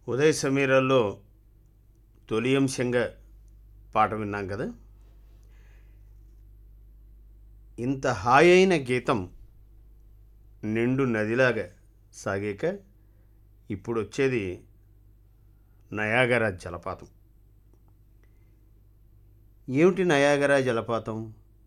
ఉదయ సమీరాల్లో తొలి అంశంగా పాట విన్నాం కదా ఇంత హాయైన గీతం నిండు నదిలాగా సాగాక ఇప్పుడు వచ్చేది నయాగరా జలపాతం ఏమిటి నయాగరా జలపాతం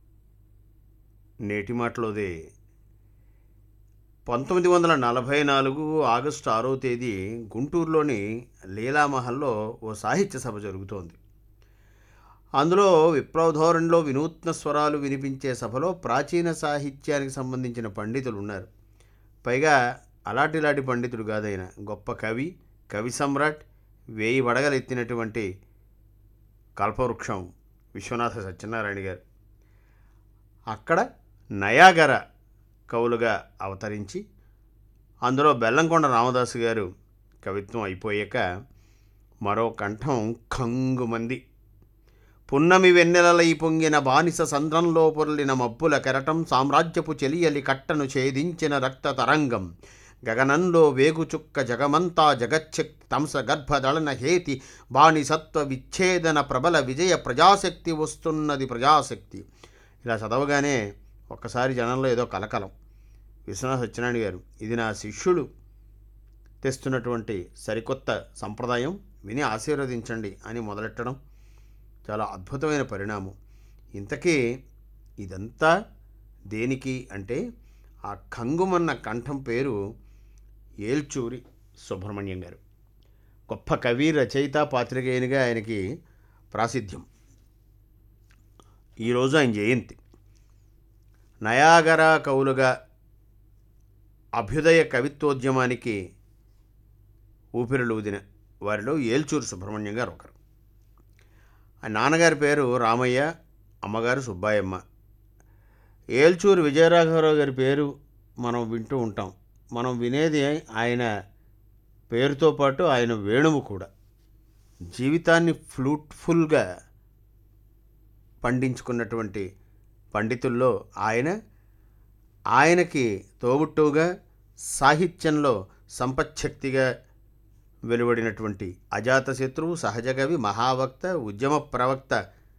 నేటి మాటలోదే పంతొమ్మిది వందల నలభై నాలుగు ఆగస్టు ఆరో తేదీ గుంటూరులోని లీలామహల్లో ఓ సాహిత్య సభ జరుగుతోంది అందులో విప్లవధోరణిలో వినూత్న స్వరాలు వినిపించే సభలో ప్రాచీన సాహిత్యానికి సంబంధించిన పండితులు ఉన్నారు పైగా అలాంటిలాంటి పండితుడు కాదైన గొప్ప కవి కవి సమ్రాట్ వేయి వడగలెత్తినటువంటి కల్పవృక్షం విశ్వనాథ సత్యనారాయణ గారు అక్కడ నయాగర కవులుగా అవతరించి అందులో బెల్లంకొండ రామదాసు గారు కవిత్వం అయిపోయాక మరో కంఠం కంగుమంది పున్నమి వెన్నెలలై పొంగిన బానిస సంద్రంలో పొర్లిన మబ్బుల కెరటం సామ్రాజ్యపు చెలియలి కట్టను ఛేదించిన రక్త తరంగం గగనంలో వేగుచుక్క జగమంతా జగచ్చిక్ తంస గర్భదళన హేతి బానిసత్వ విచ్ఛేదన ప్రబల విజయ ప్రజాశక్తి వస్తున్నది ప్రజాశక్తి ఇలా చదవగానే ఒక్కసారి జనంలో ఏదో కలకలం విశ్వనాథ సత్యనారాయణ గారు ఇది నా శిష్యుడు తెస్తున్నటువంటి సరికొత్త సంప్రదాయం విని ఆశీర్వదించండి అని మొదలెట్టడం చాలా అద్భుతమైన పరిణామం ఇంతకీ ఇదంతా దేనికి అంటే ఆ కంగుమన్న కంఠం పేరు ఏల్చూరి సుబ్రహ్మణ్యం గారు గొప్ప కవి రచయిత పాత్రికేయునిగా ఆయనకి ప్రాసిద్ధ్యం ఈరోజు ఆయన జయంతి నయాగరా కవులుగా అభ్యుదయ కవిత్వోద్యమానికి ఊపిరిలూదిన వారిలో ఏల్చూరు సుబ్రహ్మణ్యం గారు ఒకరు ఆ నాన్నగారి పేరు రామయ్య అమ్మగారు సుబ్బాయమ్మ ఏల్చూరు విజయరాఘవరావు గారి పేరు మనం వింటూ ఉంటాం మనం వినేది ఆయన పేరుతో పాటు ఆయన వేణువు కూడా జీవితాన్ని ఫ్లూట్ఫుల్గా పండించుకున్నటువంటి పండితుల్లో ఆయన ఆయనకి తోబుట్టువుగా సాహిత్యంలో సంపచ్చక్తిగా వెలువడినటువంటి అజాతశత్రువు సహజకవి మహావక్త ఉద్యమ ప్రవక్త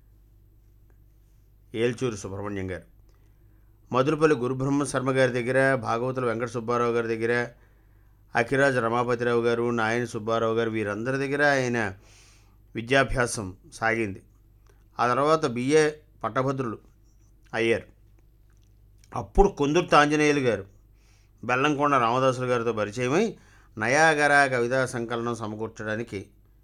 ఏల్చూరు సుబ్రహ్మణ్యం గారు మధురపల్లి గురుబ్రహ్మ శర్మ గారి దగ్గర భాగవతుల వెంకట సుబ్బారావు గారి దగ్గర అఖిరాజ్ రమాపతిరావు గారు నాయన సుబ్బారావు గారు వీరందరి దగ్గర ఆయన విద్యాభ్యాసం సాగింది ఆ తర్వాత బిఏ పట్టభద్రులు అయ్యారు అప్పుడు కొందుర్తి ఆంజనేయులు గారు బెల్లంకొండ రామదాసులు గారితో పరిచయమై నయాగర కవితా సంకలనం సమకూర్చడానికి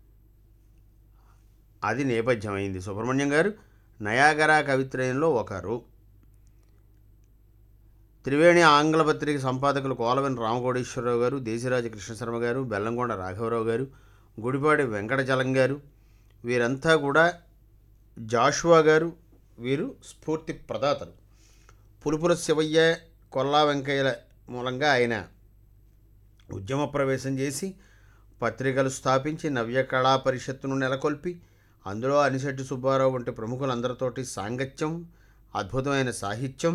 అది నేపథ్యమైంది సుబ్రహ్మణ్యం గారు నయాగర కవిత్రయంలో ఒకరు త్రివేణి ఆంగ్ల పత్రిక సంపాదకులు కోలవెన్ రామకోటేశ్వరరావు గారు దేశరాజ కృష్ణశర్మ గారు బెల్లంకొండ రాఘవరావు గారు గుడిపాడి వెంకటచలం గారు వీరంతా కూడా జాషువా గారు వీరు స్ఫూర్తి ప్రదాతలు పులుపుల శివయ్య కొల్లా వెంకయ్యల మూలంగా ఆయన ఉద్యమ ప్రవేశం చేసి పత్రికలు స్థాపించి నవ్య కళా పరిషత్తును నెలకొల్పి అందులో అనిశెట్టి సుబ్బారావు వంటి ప్రముఖులందరితోటి సాంగత్యం అద్భుతమైన సాహిత్యం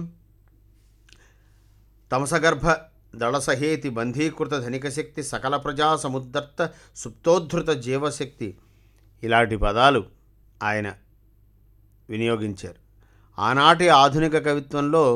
తమసగర్భ దళసహేతి బంధీకృత ధనిక శక్తి సకల ప్రజా సముద్ధర్త సుప్తోద్ధృత జీవశక్తి ఇలాంటి పదాలు ఆయన వినియోగించారు ఆనాటి ఆధునిక కవిత్వంలో